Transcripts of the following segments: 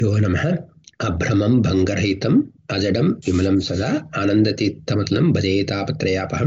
यो नमः अभ्रमं भङ्गरहितम् अजडं विमलं सदा आनन्दतीर्थमतलं भजे तापत्रयापहं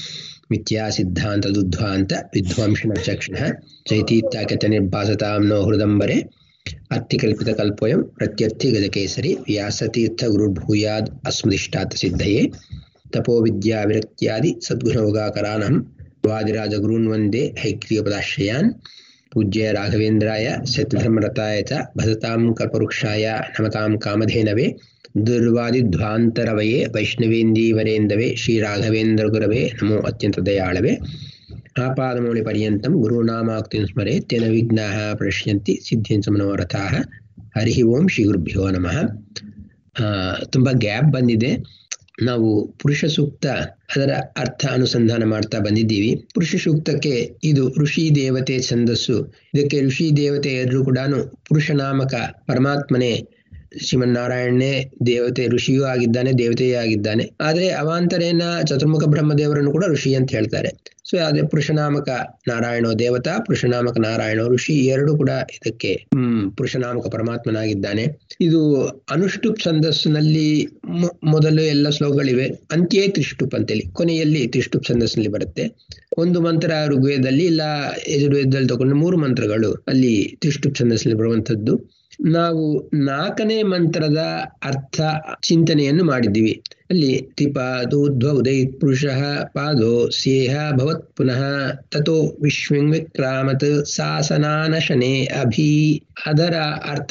मिथ्यासिद्धान्तदुद्ध्वान्त विध्वंसनचक्षणः चैतीत्यागतनिर्भासतां नो हृदम्बरे अत्तिकल्पितकल्पोऽयं प्रत्यर्थिगजकेसरि व्यासतीर्थगुरुर्भूयाद् अस्मदिष्टात् सिद्धये तपोविद्याविरक्त्यादि सद्गुणयोगाकरानहं वादिराजगुरून् वन्दे हैग्रीयपदाश्रयान् पूज्य राघवेन्द्राय सत्यधर्मरताय च भजतां कल्पवृक्षाय नमतां कामधेनवे दुर्वादिध्वान्तरवये वैष्णवेन्दीवरेन्दवे श्रीराघवेन्द्रगुरवे नमो अत्यन्तदयाळवे आपादमौलिपर्यन्तं गुरूणामाक्तिं स्मरे तेन विघ्नाः प्रणश्यन्ति ಸಿದ್ಧಿಂಚ ಮನೋರಥಾಹ ಹರಿ ಓಂ ಶ್ರೀ ಗುರುಭ್ಯೋ ನಮಃ ತುಂಬ ಗ್ಯಾಪ್ ಬಂದಿದೆ ನಾವು ಪುರುಷ ಸೂಕ್ತ ಅದರ ಅರ್ಥ ಅನುಸಂಧಾನ ಮಾಡ್ತಾ ಬಂದಿದ್ದೀವಿ ಪುರುಷ ಸೂಕ್ತಕ್ಕೆ ಇದು ಋಷಿ ದೇವತೆ ಛಂದಸ್ಸು ಇದಕ್ಕೆ ಋಷಿ ದೇವತೆ ಎಲ್ಲರೂ ಕೂಡ ಪುರುಷ ನಾಮಕ ಪರಮಾತ್ಮನೇ ಶ್ರೀಮನ್ನಾರಾಯಣನೇ ದೇವತೆ ಋಷಿಯೂ ಆಗಿದ್ದಾನೆ ದೇವತೆಯೂ ಆಗಿದ್ದಾನೆ ಆದರೆ ಅವಾಂತರೇನ ಚತುರ್ಮುಖ ಬ್ರಹ್ಮದೇವರನ್ನು ಕೂಡ ಋಷಿ ಅಂತ ಹೇಳ್ತಾರೆ ಸೊ ಅದೇ ಪುರುಷನಾಮಕ ನಾರಾಯಣೋ ದೇವತಾ ಪುರುಷನಾಮಕ ನಾರಾಯಣೋ ಋಷಿ ಎರಡು ಕೂಡ ಇದಕ್ಕೆ ಹ್ಮ್ ಪುರುಷನಾಮಕ ಪರಮಾತ್ಮನಾಗಿದ್ದಾನೆ ಇದು ಅನುಷ್ಠುಪ್ ಛಂದಸ್ಸಿನಲ್ಲಿ ಮೊದಲು ಎಲ್ಲ ಶ್ಲೋಕಗಳಿವೆ ಅಂತ್ಯೇ ತ್ರಿಷ್ಟುಪ್ ಅಂತೇಳಿ ಕೊನೆಯಲ್ಲಿ ತ್ರಿಷ್ಟುಪ್ ಛಂದಸ್ಸಿನಲ್ಲಿ ಬರುತ್ತೆ ಒಂದು ಮಂತ್ರ ಋಗ್ವೇದದಲ್ಲಿ ಇಲ್ಲ ಯಜುರ್ವೇದದಲ್ಲಿ ತಗೊಂಡು ಮೂರು ಮಂತ್ರಗಳು ಅಲ್ಲಿ ತ್ರಿಷ್ಟುಪ್ ಛಂದಸ್ಸಿನಲ್ಲಿ ಬರುವಂತದ್ದು ನಾವು ನಾಲ್ಕನೇ ಮಂತ್ರದ ಅರ್ಥ ಚಿಂತನೆಯನ್ನು ಮಾಡಿದ್ದೀವಿ ಅಲ್ಲಿ ತ್ರಿಪಾದೋಧ್ವ ಉದಯ ಪುರುಷ ಪಾದೋ ಸೇಹ ಭವತ್ ಪುನಃ ತಥೋ ವಿಶ್ವಂ ವಿಕ್ರಾಮತ್ ಶಾಸನಾನಶನೆ ಅಭಿ ಅದರ ಅರ್ಥ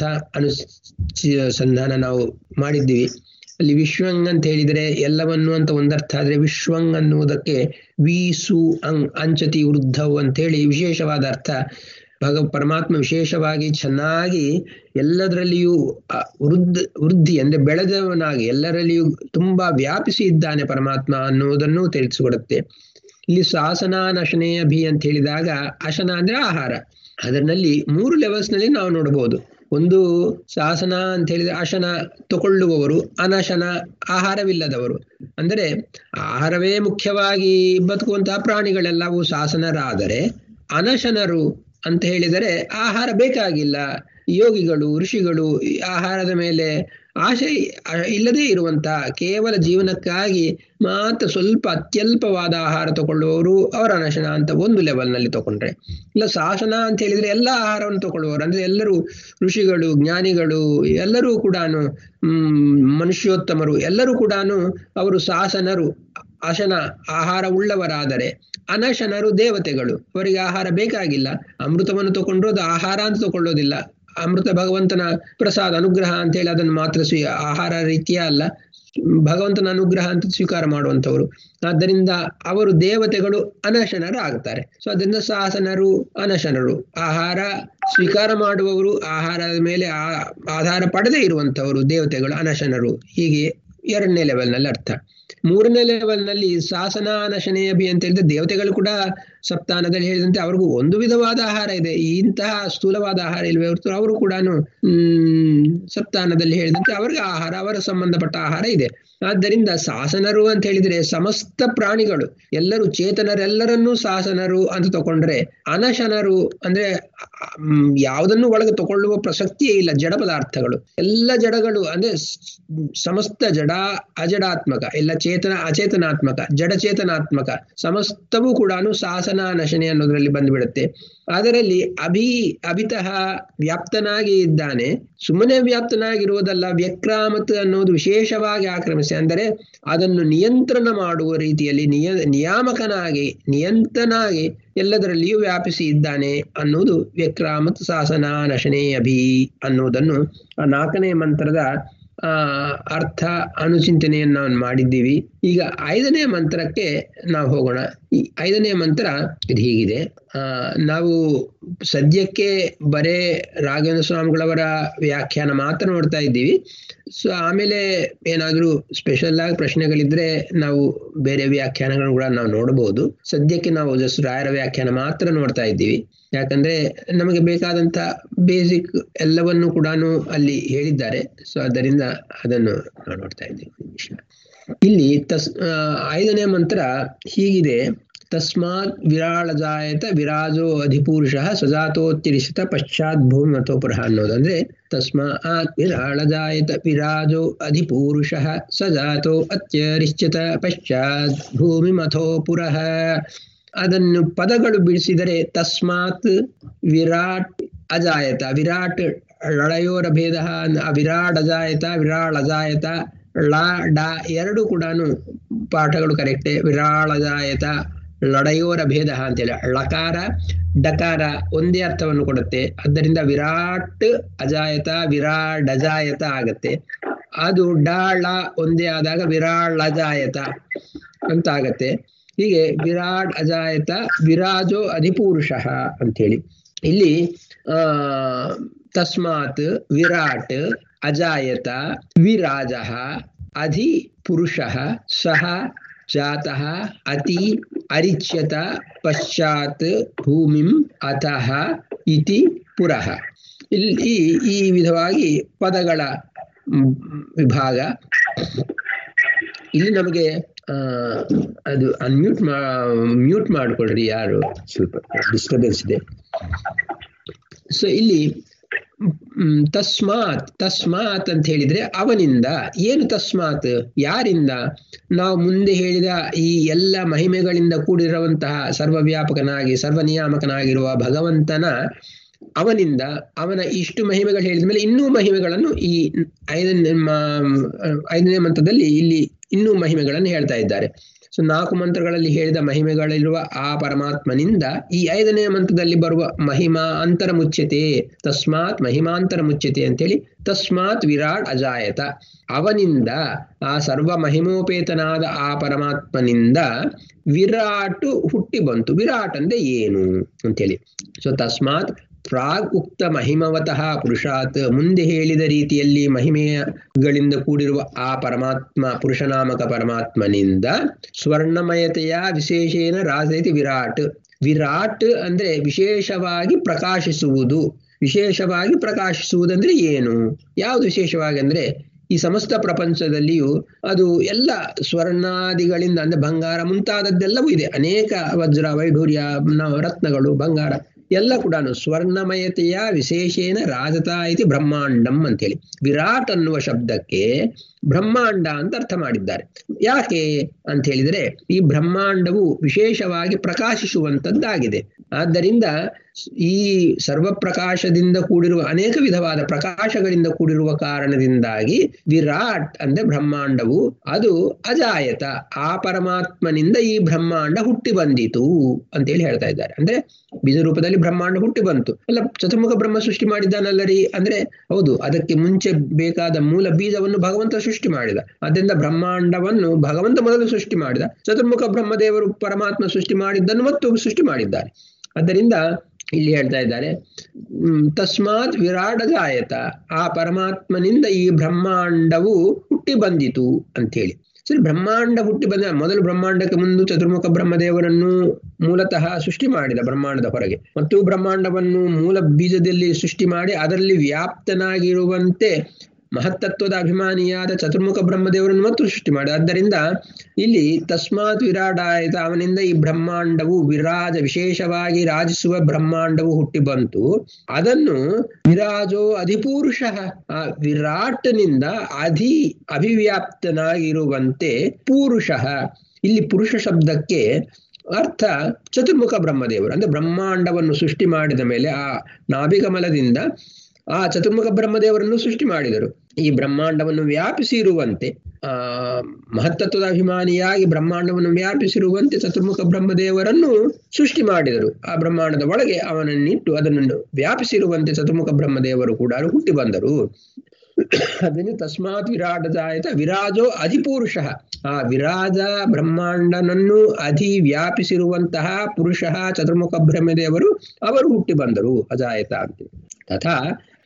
ಅನುಸಂಧಾನ ನಾವು ಮಾಡಿದ್ದೀವಿ ಅಲ್ಲಿ ವಿಶ್ವಂಗ್ ಅಂತ ಹೇಳಿದ್ರೆ ಎಲ್ಲವನ್ನು ಅಂತ ಒಂದರ್ಥ ಆದ್ರೆ ವಿಶ್ವಂಗ್ ಅನ್ನುವುದಕ್ಕೆ ವೀಸು ಅಂಗ್ ಅಂಚತಿ ವೃದ್ಧವು ಅಂತೇಳಿ ವಿಶೇಷವಾದ ಅರ್ಥ ಭಗ ಪರಮಾತ್ಮ ವಿಶೇಷವಾಗಿ ಚೆನ್ನಾಗಿ ಎಲ್ಲದರಲ್ಲಿಯೂ ವೃದ್ಧ ವೃದ್ಧಿ ಅಂದ್ರೆ ಬೆಳೆದವನಾಗಿ ಎಲ್ಲರಲ್ಲಿಯೂ ತುಂಬಾ ವ್ಯಾಪಿಸಿ ಇದ್ದಾನೆ ಪರಮಾತ್ಮ ಅನ್ನುವುದನ್ನು ತಿಳಿಸಿಕೊಡುತ್ತೆ ಇಲ್ಲಿ ಶಾಸನಾನಶನೇ ಅಭಿ ಅಂತ ಹೇಳಿದಾಗ ಅಶನ ಅಂದ್ರೆ ಆಹಾರ ಅದರಲ್ಲಿ ಮೂರು ಲೆವೆಲ್ಸ್ ನಲ್ಲಿ ನಾವು ನೋಡಬಹುದು ಒಂದು ಶಾಸನ ಅಂತ ಹೇಳಿದ್ರೆ ಅಶನ ತಗೊಳ್ಳುವವರು ಅನಶನ ಆಹಾರವಿಲ್ಲದವರು ಅಂದರೆ ಆಹಾರವೇ ಮುಖ್ಯವಾಗಿ ಬದುಕುವಂತಹ ಪ್ರಾಣಿಗಳೆಲ್ಲವೂ ಶಾಸನರಾದರೆ ಅನಶನರು ಅಂತ ಹೇಳಿದರೆ ಆಹಾರ ಬೇಕಾಗಿಲ್ಲ ಯೋಗಿಗಳು ಋಷಿಗಳು ಆಹಾರದ ಮೇಲೆ ಆಶೆ ಇಲ್ಲದೆ ಇರುವಂತಹ ಕೇವಲ ಜೀವನಕ್ಕಾಗಿ ಮಾತ್ರ ಸ್ವಲ್ಪ ಅತ್ಯಲ್ಪವಾದ ಆಹಾರ ತಗೊಳ್ಳುವವರು ಅವರ ಅನಶನ ಅಂತ ಒಂದು ಲೆವೆಲ್ನಲ್ಲಿ ತಗೊಂಡ್ರೆ ಇಲ್ಲ ಶಾಸನ ಅಂತ ಹೇಳಿದ್ರೆ ಎಲ್ಲ ಆಹಾರವನ್ನು ತಗೊಳ್ಳುವವರು ಅಂದ್ರೆ ಎಲ್ಲರೂ ಋಷಿಗಳು ಜ್ಞಾನಿಗಳು ಎಲ್ಲರೂ ಕೂಡ ಹ್ಮ್ ಮನುಷ್ಯೋತ್ತಮರು ಎಲ್ಲರೂ ಕೂಡ ಅವರು ಶಾಸನರು ಅಶನ ಆಹಾರ ಉಳ್ಳವರಾದರೆ ಅನಶನರು ದೇವತೆಗಳು ಅವರಿಗೆ ಆಹಾರ ಬೇಕಾಗಿಲ್ಲ ಅಮೃತವನ್ನು ತಗೊಂಡ್ರು ಅದು ಆಹಾರ ಅಂತ ತಗೊಳ್ಳೋದಿಲ್ಲ ಅಮೃತ ಭಗವಂತನ ಪ್ರಸಾದ ಅನುಗ್ರಹ ಅಂತ ಹೇಳಿ ಅದನ್ನು ಮಾತ್ರ ಸ್ವೀ ಆಹಾರ ರೀತಿಯ ಅಲ್ಲ ಭಗವಂತನ ಅನುಗ್ರಹ ಅಂತ ಸ್ವೀಕಾರ ಮಾಡುವಂಥವ್ರು ಆದ್ದರಿಂದ ಅವರು ದೇವತೆಗಳು ಅನಶನರು ಆಗ್ತಾರೆ ಸೊ ಅದರಿಂದ ಶಾಸನರು ಅನಶನರು ಆಹಾರ ಸ್ವೀಕಾರ ಮಾಡುವವರು ಆಹಾರದ ಮೇಲೆ ಆಧಾರ ಪಡೆದೇ ಇರುವಂತವರು ದೇವತೆಗಳು ಅನಶನರು ಹೀಗೆ ಎರಡನೇ ಲೆವೆಲ್ನಲ್ಲಿ ಅರ್ಥ ಮೂರನೇ ಲೆವೆಲ್ನಲ್ಲಿ ಶಾಸನ ಅನಶನೇ ಅಭಿ ಅಂತ ಹೇಳಿದ್ರೆ ದೇವತೆಗಳು ಕೂಡ ಸಪ್ತಾನದಲ್ಲಿ ಹೇಳಿದಂತೆ ಅವ್ರಿಗೂ ಒಂದು ವಿಧವಾದ ಆಹಾರ ಇದೆ ಇಂತಹ ಸ್ಥೂಲವಾದ ಆಹಾರ ಇಲ್ವೇ ಹೊರತು ಅವರು ಕೂಡ ಹ್ಮ್ ಸಪ್ತಾನದಲ್ಲಿ ಹೇಳಿದಂತೆ ಅವ್ರಿಗೆ ಆಹಾರ ಅವರ ಸಂಬಂಧಪಟ್ಟ ಆಹಾರ ಇದೆ ಆದ್ದರಿಂದ ಶಾಸನರು ಅಂತ ಹೇಳಿದ್ರೆ ಸಮಸ್ತ ಪ್ರಾಣಿಗಳು ಎಲ್ಲರೂ ಚೇತನರೆಲ್ಲರನ್ನೂ ಶಾಸನರು ಅಂತ ತಕೊಂಡ್ರೆ ಅನಶನರು ಅಂದ್ರೆ ಯಾವುದನ್ನು ಒಳಗೆ ತಗೊಳ್ಳುವ ಪ್ರಸಕ್ತಿಯೇ ಇಲ್ಲ ಜಡ ಪದಾರ್ಥಗಳು ಎಲ್ಲ ಜಡಗಳು ಅಂದ್ರೆ ಸಮಸ್ತ ಜಡ ಅಜಡಾತ್ಮಕ ಎಲ್ಲ ಚೇತನ ಅಚೇತನಾತ್ಮಕ ಜಡಚೇತನಾತ್ಮಕ ಸಮಸ್ತವೂ ಕೂಡ ಶಾಸನ ನಶನೆ ಅನ್ನೋದ್ರಲ್ಲಿ ಬಂದ್ಬಿಡುತ್ತೆ ಅದರಲ್ಲಿ ಅಭಿ ಅಭಿತಃ ವ್ಯಾಪ್ತನಾಗಿ ಇದ್ದಾನೆ ಸುಮ್ಮನೆ ವ್ಯಾಪ್ತನಾಗಿರುವುದಲ್ಲ ವ್ಯಕ್ರಾಮತ್ ಅನ್ನೋದು ವಿಶೇಷವಾಗಿ ಆಕ್ರಮಿಸಿ ಅಂದರೆ ಅದನ್ನು ನಿಯಂತ್ರಣ ಮಾಡುವ ರೀತಿಯಲ್ಲಿ ನಿಯ ನಿಯಾಮಕನಾಗಿ ನಿಯಂತ್ರನಾಗಿ ಎಲ್ಲದರಲ್ಲಿಯೂ ವ್ಯಾಪಿಸಿ ಇದ್ದಾನೆ ಅನ್ನುವುದು ವ್ಯಕ್ರಾಮತ್ ಶಾಸನ ನಶನೆ ಅಭಿ ಅನ್ನುವುದನ್ನು ಆ ನಾಲ್ಕನೇ ಮಂತ್ರದ ಆ ಅರ್ಥ ಅನುಚಿಂತನೆಯನ್ನು ನಾವು ಮಾಡಿದ್ದೀವಿ ಈಗ ಐದನೇ ಮಂತ್ರಕ್ಕೆ ನಾವು ಹೋಗೋಣ ಈ ಐದನೇ ಮಂತ್ರ ಇದು ಹೀಗಿದೆ ಆ ನಾವು ಸದ್ಯಕ್ಕೆ ಬರೇ ರಾಘವೇಂದ್ರ ಸ್ವಾಮಿಗಳವರ ವ್ಯಾಖ್ಯಾನ ಮಾತ್ರ ನೋಡ್ತಾ ಇದ್ದೀವಿ ಸೊ ಆಮೇಲೆ ಏನಾದರೂ ಸ್ಪೆಷಲ್ ಆಗಿ ಪ್ರಶ್ನೆಗಳಿದ್ರೆ ನಾವು ಬೇರೆ ವ್ಯಾಖ್ಯಾನಗಳನ್ನು ಕೂಡ ನಾವು ನೋಡಬಹುದು ಸದ್ಯಕ್ಕೆ ನಾವು ಜಸ್ಟ್ ರಾಯರ ವ್ಯಾಖ್ಯಾನ ಮಾತ್ರ ನೋಡ್ತಾ ಇದ್ದೀವಿ ಯಾಕಂದ್ರೆ ನಮಗೆ ಬೇಕಾದಂತ ಬೇಸಿಕ್ ಎಲ್ಲವನ್ನು ಕೂಡ ಅಲ್ಲಿ ಹೇಳಿದ್ದಾರೆ ಸೊ ಆದ್ದರಿಂದ ಅದನ್ನು ನಾವು ನೋಡ್ತಾ ಇದ್ದೀವಿ ನಿಮಿಷ ಇಲ್ಲಿ ತಸ್ ಐದನೇ ಮಂತ್ರ ಹೀಗಿದೆ ತಸ್ಮಾತ್ ವಿರಾಳ ಜಾಯತ ವಿರಾಜೋ ಅಧಿಪುರುಷ ಸಜಾತೋತ್ತಿರಿಸಿತ ಪಶ್ಚಾತ್ ಭೂಮಿ ಮತೋಪುರಃ ಅನ್ನೋದು ಅಂದ್ರೆ ತಸ್ಮಾತ್ ವಿರಾಳ ಜಾಯತ ವಿರಾಜೋ ಅಧಿಪುರುಷ ಸಜಾತೋ ಅತ್ಯರಿಶ್ಚಿತ ಪಶ್ಚಾತ್ ಭೂಮಿ ಮಥೋ ಪುರಃ ಅದನ್ನು ಪದಗಳು ಬಿಡಿಸಿದರೆ ತಸ್ಮಾತ್ ವಿರಾಟ್ ಅಜಾಯತ ವಿರಾಟ್ ಲಳೆಯೋರ ಭೇದ ವಿರಾಟ್ ಅಜಾಯತ ವಿರಾಳ್ ಅಜಾಯತ ಳ ಡ ಎರಡು ಕೂಡ ಪಾಠಗಳು ಕರೆಕ್ಟೇ ವಿರಾಳಜಾಯತ ಲಡೆಯೋರ ಭೇದ ಅಂತೇಳಿ ಲಕಾರ ಡಕಾರ ಒಂದೇ ಅರ್ಥವನ್ನು ಕೊಡುತ್ತೆ ಆದ್ದರಿಂದ ವಿರಾಟ್ ಅಜಾಯತ ವಿರಾಡ್ ಅಜಾಯತ ಆಗತ್ತೆ ಅದು ಡಾಳ ಒಂದೇ ಆದಾಗ ವಿರಾಳ್ ಅಜಾಯತ ಅಂತ ಆಗತ್ತೆ ಹೀಗೆ ವಿರಾಟ್ ಅಜಾಯತ ವಿರಾಜೋ ಅಧಿಪುರುಷ ಅಂಥೇಳಿ ಇಲ್ಲಿ ಆ ತಸ್ಮಾತ್ ವಿರಾಟ್ ಅಜಾಯತ ವಿರಾಜ ಅಧಿ ಪುರುಷ ಸಹ ಜಾತಃ ಅತಿ ಅರಿಚ್ಯತ ಪಶ್ಚಾತ್ ಭೂಮಿಂ ಅತಃ ಇತಿ ಪುರಃ ಇಲ್ಲಿ ಈ ವಿಧವಾಗಿ ಪದಗಳ ವಿಭಾಗ ಇಲ್ಲಿ ನಮಗೆ ಅದು ಅನ್ಮ್ಯೂಟ್ ಮಾ ಮ್ಯೂಟ್ ಮಾಡಿಕೊಡ್ರಿ ಯಾರು ಸ್ವಲ್ಪ ಡಿಸ್ಟರ್ಬೆನ್ಸ್ ಇದೆ ಸೊ ಇಲ್ಲಿ ತಸ್ಮಾತ್ ತಸ್ಮಾತ್ ಅಂತ ಹೇಳಿದ್ರೆ ಅವನಿಂದ ಏನು ತಸ್ಮಾತ್ ಯಾರಿಂದ ನಾವು ಮುಂದೆ ಹೇಳಿದ ಈ ಎಲ್ಲ ಮಹಿಮೆಗಳಿಂದ ಕೂಡಿರುವಂತಹ ಸರ್ವವ್ಯಾಪಕನಾಗಿ ಸರ್ವನಿಯಾಮಕನಾಗಿರುವ ಭಗವಂತನ ಅವನಿಂದ ಅವನ ಇಷ್ಟು ಮಹಿಮೆಗಳು ಹೇಳಿದ ಮೇಲೆ ಇನ್ನೂ ಮಹಿಮೆಗಳನ್ನು ಈ ಐದನೇ ಐದನೇ ಮಂತ್ರದಲ್ಲಿ ಇಲ್ಲಿ ಇನ್ನೂ ಮಹಿಮೆಗಳನ್ನು ಹೇಳ್ತಾ ಇದ್ದಾರೆ ಸೊ ನಾಲ್ಕು ಮಂತ್ರಗಳಲ್ಲಿ ಹೇಳಿದ ಮಹಿಮೆಗಳಿರುವ ಆ ಪರಮಾತ್ಮನಿಂದ ಈ ಐದನೇ ಮಂತ್ರದಲ್ಲಿ ಬರುವ ಮಹಿಮಾ ಅಂತರ ಮುಚ್ಯತೆ ತಸ್ಮಾತ್ ಮಹಿಮಾಂತರ ಮುಚ್ಯತೆ ಅಂತೇಳಿ ತಸ್ಮಾತ್ ವಿರಾಟ್ ಅಜಾಯತ ಅವನಿಂದ ಆ ಸರ್ವ ಮಹಿಮೋಪೇತನಾದ ಆ ಪರಮಾತ್ಮನಿಂದ ವಿರಾಟ್ ಹುಟ್ಟಿ ಬಂತು ವಿರಾಟ್ ಅಂದ್ರೆ ಏನು ಅಂತೇಳಿ ಸೊ ತಸ್ಮಾತ್ ಪ್ರಾಗ್ ಉಕ್ತ ಮಹಿಮವತಃ ಪುರುಷಾತ್ ಮುಂದೆ ಹೇಳಿದ ರೀತಿಯಲ್ಲಿ ಮಹಿಮೆಗಳಿಂದ ಕೂಡಿರುವ ಆ ಪರಮಾತ್ಮ ಪುರುಷನಾಮಕ ಪರಮಾತ್ಮನಿಂದ ಸ್ವರ್ಣಮಯತೆಯ ವಿಶೇಷೇನ ರಾಜೈತಿ ವಿರಾಟ್ ವಿರಾಟ್ ಅಂದ್ರೆ ವಿಶೇಷವಾಗಿ ಪ್ರಕಾಶಿಸುವುದು ವಿಶೇಷವಾಗಿ ಪ್ರಕಾಶಿಸುವುದಂದ್ರೆ ಏನು ಯಾವುದು ವಿಶೇಷವಾಗಿ ಅಂದ್ರೆ ಈ ಸಮಸ್ತ ಪ್ರಪಂಚದಲ್ಲಿಯೂ ಅದು ಎಲ್ಲ ಸ್ವರ್ಣಾದಿಗಳಿಂದ ಅಂದ್ರೆ ಬಂಗಾರ ಮುಂತಾದದ್ದೆಲ್ಲವೂ ಇದೆ ಅನೇಕ ವಜ್ರ ವೈಢೂರ್ಯ ರತ್ನಗಳು ಬಂಗಾರ ಎಲ್ಲ ಕೂಡ ಸ್ವರ್ಣಮಯತೆಯ ವಿಶೇಷೇನ ರಾಜತ ಇತಿ ಬ್ರಹ್ಮಾಂಡಂ ಅಂತೇಳಿ ವಿರಾಟ್ ಅನ್ನುವ ಶಬ್ದಕ್ಕೆ ಬ್ರಹ್ಮಾಂಡ ಅಂತ ಅರ್ಥ ಮಾಡಿದ್ದಾರೆ ಯಾಕೆ ಅಂತ ಹೇಳಿದರೆ ಈ ಬ್ರಹ್ಮಾಂಡವು ವಿಶೇಷವಾಗಿ ಪ್ರಕಾಶಿಸುವಂತದ್ದಾಗಿದೆ ಆದ್ದರಿಂದ ಈ ಸರ್ವಪ್ರಕಾಶದಿಂದ ಕೂಡಿರುವ ಅನೇಕ ವಿಧವಾದ ಪ್ರಕಾಶಗಳಿಂದ ಕೂಡಿರುವ ಕಾರಣದಿಂದಾಗಿ ವಿರಾಟ್ ಅಂದ್ರೆ ಬ್ರಹ್ಮಾಂಡವು ಅದು ಅಜಾಯತ ಆ ಪರಮಾತ್ಮನಿಂದ ಈ ಬ್ರಹ್ಮಾಂಡ ಹುಟ್ಟಿ ಬಂದಿತು ಅಂತೇಳಿ ಹೇಳ್ತಾ ಇದ್ದಾರೆ ಅಂದ್ರೆ ಬೀಜ ರೂಪದಲ್ಲಿ ಬ್ರಹ್ಮಾಂಡ ಹುಟ್ಟಿ ಬಂತು ಅಲ್ಲ ಚತುರ್ಮುಖ ಬ್ರಹ್ಮ ಸೃಷ್ಟಿ ಮಾಡಿದ್ದಾನಲ್ಲರಿ ಅಂದ್ರೆ ಹೌದು ಅದಕ್ಕೆ ಮುಂಚೆ ಬೇಕಾದ ಮೂಲ ಬೀಜವನ್ನು ಭಗವಂತ ಸೃಷ್ಟಿ ಮಾಡಿದ ಅದರಿಂದ ಬ್ರಹ್ಮಾಂಡವನ್ನು ಭಗವಂತ ಮೊದಲು ಸೃಷ್ಟಿ ಮಾಡಿದ ಚತುರ್ಮುಖ ಬ್ರಹ್ಮದೇವರು ಪರಮಾತ್ಮ ಸೃಷ್ಟಿ ಮಾಡಿದ್ದನ್ನು ಮತ್ತು ಸೃಷ್ಟಿ ಮಾಡಿದ್ದಾರೆ ಆದ್ದರಿಂದ ಇಲ್ಲಿ ಹೇಳ್ತಾ ಇದ್ದಾರೆ ತಸ್ಮಾತ್ ವಿರಾಡಜಾಯತ ಆ ಪರಮಾತ್ಮನಿಂದ ಈ ಬ್ರಹ್ಮಾಂಡವು ಹುಟ್ಟಿ ಬಂದಿತು ಅಂತೇಳಿ ಸರಿ ಬ್ರಹ್ಮಾಂಡ ಹುಟ್ಟಿ ಬಂದ ಮೊದಲು ಬ್ರಹ್ಮಾಂಡಕ್ಕೆ ಮುಂದೆ ಚತುರ್ಮುಖ ಬ್ರಹ್ಮದೇವರನ್ನು ಮೂಲತಃ ಸೃಷ್ಟಿ ಮಾಡಿದ ಬ್ರಹ್ಮಾಂಡದ ಹೊರಗೆ ಮತ್ತು ಬ್ರಹ್ಮಾಂಡವನ್ನು ಮೂಲ ಬೀಜದಲ್ಲಿ ಸೃಷ್ಟಿ ಮಾಡಿ ಅದರಲ್ಲಿ ವ್ಯಾಪ್ತನಾಗಿರುವಂತೆ ಮಹತ್ತತ್ವದ ಅಭಿಮಾನಿಯಾದ ಚತುರ್ಮುಖ ಬ್ರಹ್ಮದೇವರನ್ನು ಮತ್ತು ಸೃಷ್ಟಿ ಮಾಡಿದ ಆದ್ದರಿಂದ ಇಲ್ಲಿ ತಸ್ಮಾತ್ ವಿರಾಡಾಯಿತ ಅವನಿಂದ ಈ ಬ್ರಹ್ಮಾಂಡವು ವಿರಾಜ ವಿಶೇಷವಾಗಿ ರಾಜಿಸುವ ಬ್ರಹ್ಮಾಂಡವು ಹುಟ್ಟಿ ಬಂತು ಅದನ್ನು ವಿರಾಜೋ ಅಧಿಪುರುಷ ಆ ವಿರಾಟ್ನಿಂದ ಅಧಿ ಅಭಿವ್ಯಾಪ್ತನಾಗಿರುವಂತೆ ಪೂರುಷ ಇಲ್ಲಿ ಪುರುಷ ಶಬ್ದಕ್ಕೆ ಅರ್ಥ ಚತುರ್ಮುಖ ಬ್ರಹ್ಮದೇವರು ಅಂದ್ರೆ ಬ್ರಹ್ಮಾಂಡವನ್ನು ಸೃಷ್ಟಿ ಮಾಡಿದ ಮೇಲೆ ಆ ನಾಭಿಕಮಲದಿಂದ ಆ ಚತುರ್ಮುಖ ಬ್ರಹ್ಮದೇವರನ್ನು ಸೃಷ್ಟಿ ಮಾಡಿದರು ಈ ಬ್ರಹ್ಮಾಂಡವನ್ನು ವ್ಯಾಪಿಸಿರುವಂತೆ ಆ ಮಹತ್ತತ್ವದ ಅಭಿಮಾನಿಯಾಗಿ ಬ್ರಹ್ಮಾಂಡವನ್ನು ವ್ಯಾಪಿಸಿರುವಂತೆ ಚತುರ್ಮುಖ ಬ್ರಹ್ಮದೇವರನ್ನು ಸೃಷ್ಟಿ ಮಾಡಿದರು ಆ ಬ್ರಹ್ಮಾಂಡದ ಒಳಗೆ ಅವನನ್ನಿಟ್ಟು ಅದನ್ನು ವ್ಯಾಪಿಸಿರುವಂತೆ ಚತುರ್ಮುಖ ಬ್ರಹ್ಮದೇವರು ಕೂಡ ಹುಟ್ಟಿ ಬಂದರು ಅದನ್ನು ತಸ್ಮಾತ್ ವಿರಾಟದಾಯತ ವಿರಾಜೋ ಅಧಿಪುರುಷ ಆ ವಿರಾಜ ಬ್ರಹ್ಮಾಂಡನನ್ನು ಅಧಿ ವ್ಯಾಪಿಸಿರುವಂತಹ ಪುರುಷ ಚತುರ್ಮುಖ ಬ್ರಹ್ಮದೇವರು ಅವರು ಹುಟ್ಟಿ ಬಂದರು ಅಜಾಯತ ಅಂತ ತಥಾ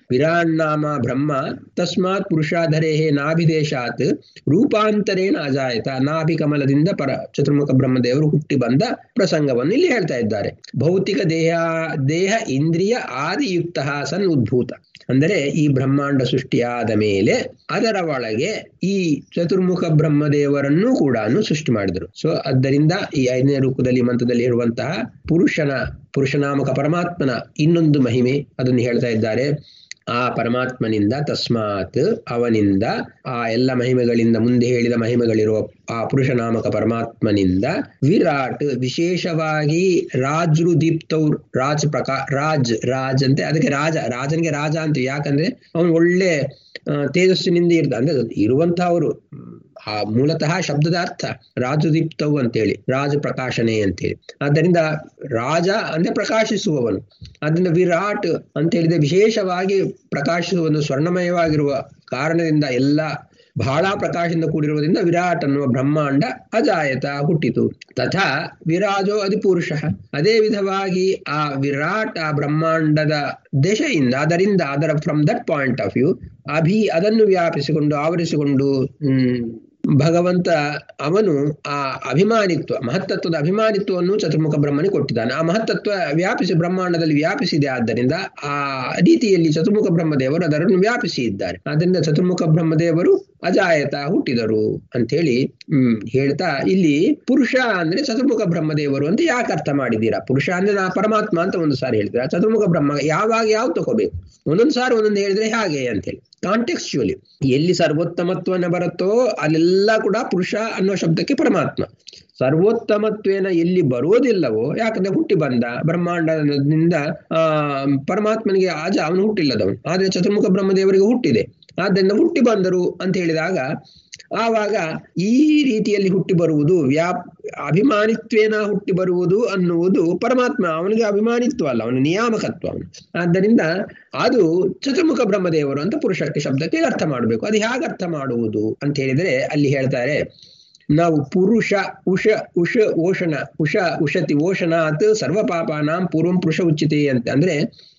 ವಿರಾಣ್ಣಾಮ ಬ್ರಹ್ಮ ತಸ್ಮಾತ್ ಪುರುಷಾಧರೇ ನಾಭಿದೇಶಾತ್ ರೂಪಾಂತರೇಣ ಅಜಾಯತ ನಾಭಿ ಕಮಲದಿಂದ ಪರ ಚತುರ್ಮುಖ ಬ್ರಹ್ಮದೇವರು ಹುಟ್ಟಿ ಬಂದ ಪ್ರಸಂಗವನ್ನು ಇಲ್ಲಿ ಹೇಳ್ತಾ ಇದ್ದಾರೆ ಭೌತಿಕ ದೇಹ ದೇಹ ಇಂದ್ರಿಯ ಆದಿಯುಕ್ತ ಸನ್ ಉದ್ಭೂತ ಅಂದರೆ ಈ ಬ್ರಹ್ಮಾಂಡ ಸೃಷ್ಟಿಯಾದ ಮೇಲೆ ಅದರ ಒಳಗೆ ಈ ಚತುರ್ಮುಖ ಬ್ರಹ್ಮದೇವರನ್ನು ಕೂಡ ಸೃಷ್ಟಿ ಮಾಡಿದರು ಸೊ ಆದ್ದರಿಂದ ಈ ಐದನೇ ರೂಪದಲ್ಲಿ ಮಂತ್ರದಲ್ಲಿ ಇರುವಂತಹ ಪುರುಷನ ಪುರುಷನಾಮಕ ಪರಮಾತ್ಮನ ಇನ್ನೊಂದು ಮಹಿಮೆ ಅದನ್ನು ಹೇಳ್ತಾ ಇದ್ದಾರೆ ಆ ಪರಮಾತ್ಮನಿಂದ ತಸ್ಮಾತ್ ಅವನಿಂದ ಆ ಎಲ್ಲ ಮಹಿಮೆಗಳಿಂದ ಮುಂದೆ ಹೇಳಿದ ಮಹಿಮೆಗಳಿರುವ ಆ ಪುರುಷನಾಮಕ ಪರಮಾತ್ಮನಿಂದ ವಿರಾಟ್ ವಿಶೇಷವಾಗಿ ರಾಜ್ರು ದೀಪ್ತವ್ರು ರಾಜ್ ಪ್ರಕಾ ರಾಜ್ ರಾಜ್ ಅಂತೆ ಅದಕ್ಕೆ ರಾಜ ರಾಜನಿಗೆ ರಾಜ ಅಂತ ಯಾಕಂದ್ರೆ ಅವನು ಒಳ್ಳೆ ತೇಜಸ್ಸಿನಿಂದ ಇರ್ತ ಅಂದ್ರೆ ಇರುವಂತಹವರು ಆ ಮೂಲತಃ ಶಬ್ದದ ಅರ್ಥ ರಾಜದೀಪ್ತವು ಅಂತೇಳಿ ರಾಜ ಪ್ರಕಾಶನೆ ಅಂತೇಳಿ ಆದ್ದರಿಂದ ರಾಜ ಅಂದ್ರೆ ಪ್ರಕಾಶಿಸುವವನು ಅದರಿಂದ ವಿರಾಟ್ ಅಂತ ಹೇಳಿದ್ರೆ ವಿಶೇಷವಾಗಿ ಪ್ರಕಾಶಿಸುವ ಸ್ವರ್ಣಮಯವಾಗಿರುವ ಕಾರಣದಿಂದ ಎಲ್ಲ ಬಹಳ ಪ್ರಕಾಶದಿಂದ ಕೂಡಿರುವುದರಿಂದ ವಿರಾಟ್ ಅನ್ನುವ ಬ್ರಹ್ಮಾಂಡ ಅಜಾಯತ ಹುಟ್ಟಿತು ತಥಾ ವಿರಾಜೋ ಅಧಿಪುರುಷ ಅದೇ ವಿಧವಾಗಿ ಆ ವಿರಾಟ್ ಆ ಬ್ರಹ್ಮಾಂಡದ ದಶೆಯಿಂದ ಅದರಿಂದ ಅದರ from that point of view ಅಭಿ ಅದನ್ನು ವ್ಯಾಪಿಸಿಕೊಂಡು ಆವರಿಸಿಕೊಂಡು ಹ್ಮ್ ಭಗವಂತ ಅವನು ಆ ಅಭಿಮಾನಿತ್ವ ಮಹತ್ತತ್ವದ ಅಭಿಮಾನಿತ್ವವನ್ನು ಚತುರ್ಮುಖ ಬ್ರಹ್ಮನಿಗೆ ಕೊಟ್ಟಿದ್ದಾನೆ ಆ ಮಹತ್ತತ್ವ ವ್ಯಾಪಿಸಿ ಬ್ರಹ್ಮಾಂಡದಲ್ಲಿ ವ್ಯಾಪಿಸಿದೆ ಆದ್ದರಿಂದ ಆ ರೀತಿಯಲ್ಲಿ ಚತುರ್ಮುಖ ಬ್ರಹ್ಮದೇವರು ಅದರನ್ನು ವ್ಯಾಪಿಸಿ ಇದ್ದಾರೆ ಆದ್ದರಿಂದ ಚತುರ್ಮುಖ ಬ್ರಹ್ಮದೇವರು ಅಜಾಯತ ಹುಟ್ಟಿದರು ಅಂತೇಳಿ ಹ್ಮ್ ಹೇಳ್ತಾ ಇಲ್ಲಿ ಪುರುಷ ಅಂದ್ರೆ ಚತುರ್ಮುಖ ಬ್ರಹ್ಮದೇವರು ಅಂತ ಯಾಕೆ ಅರ್ಥ ಮಾಡಿದ್ದೀರಾ ಪುರುಷ ಅಂದ್ರೆ ನಾ ಪರಮಾತ್ಮ ಅಂತ ಒಂದು ಸಾರಿ ಹೇಳಿದ್ರ ಚತುರ್ಮುಖ ಬ್ರಹ್ಮ ಯಾವಾಗ ಯಾವ್ದು ತಗೋಬೇಕು ಒಂದೊಂದು ಸಾರಿ ಒಂದೊಂದು ಹೇಳಿದ್ರೆ ಹಾಗೆ ಅಂತೇಳಿ ಕಾಂಟೆಕ್ಸ್ಚುಲಿ ಎಲ್ಲಿ ಸರ್ವೋತ್ತಮತ್ವನ ಬರುತ್ತೋ ಅಲ್ಲೆಲ್ಲ ಕೂಡ ಪುರುಷ ಅನ್ನೋ ಶಬ್ದಕ್ಕೆ ಪರಮಾತ್ಮ ಸರ್ವೋತ್ತಮತ್ವೇನ ಎಲ್ಲಿ ಬರೋದಿಲ್ಲವೋ ಯಾಕಂದ್ರೆ ಹುಟ್ಟಿ ಬಂದ ಬ್ರಹ್ಮಾಂಡದಿಂದ ಆ ಪರಮಾತ್ಮನಿಗೆ ಆಜ ಅವನು ಹುಟ್ಟಿಲ್ಲದವನು ಆದ್ರೆ ಚತುರ್ಮುಖ ಬ್ರಹ್ಮದೇವರಿಗೆ ಹುಟ್ಟಿದೆ ಆದ್ದರಿಂದ ಹುಟ್ಟಿ ಬಂದರು ಅಂತ ಹೇಳಿದಾಗ ಆವಾಗ ಈ ರೀತಿಯಲ್ಲಿ ಹುಟ್ಟಿ ಬರುವುದು ವ್ಯಾಪ್ ಅಭಿಮಾನಿತ್ವೇನ ಹುಟ್ಟಿ ಬರುವುದು ಅನ್ನುವುದು ಪರಮಾತ್ಮ ಅವನಿಗೆ ಅಭಿಮಾನಿತ್ವ ಅಲ್ಲ ಅವನ ನಿಯಾಮಕತ್ವ ಅವನು ಆದ್ದರಿಂದ ಅದು ಚತುರ್ಮುಖ ಬ್ರಹ್ಮದೇವರು ಅಂತ ಪುರುಷಕ್ಕೆ ಶಬ್ದಕ್ಕೆ ಅರ್ಥ ಮಾಡಬೇಕು ಅದು ಹೇಗೆ ಅರ್ಥ ಮಾಡುವುದು ಅಂತ ಹೇಳಿದ್ರೆ ಅಲ್ಲಿ ಹೇಳ್ತಾರೆ ನಾವು ಪುರುಷ ಉಷ ಉಷ ಓಷಣ ಉಷ ಉಷತಿ ಓಷಣಾತ್ ಸರ್ವ ಪಾಪಾನಾಂ ಪೂರ್ವಂ ಪುರುಷ ಉಚಿತೆ ಅಂತ ಅಂದ್ರೆ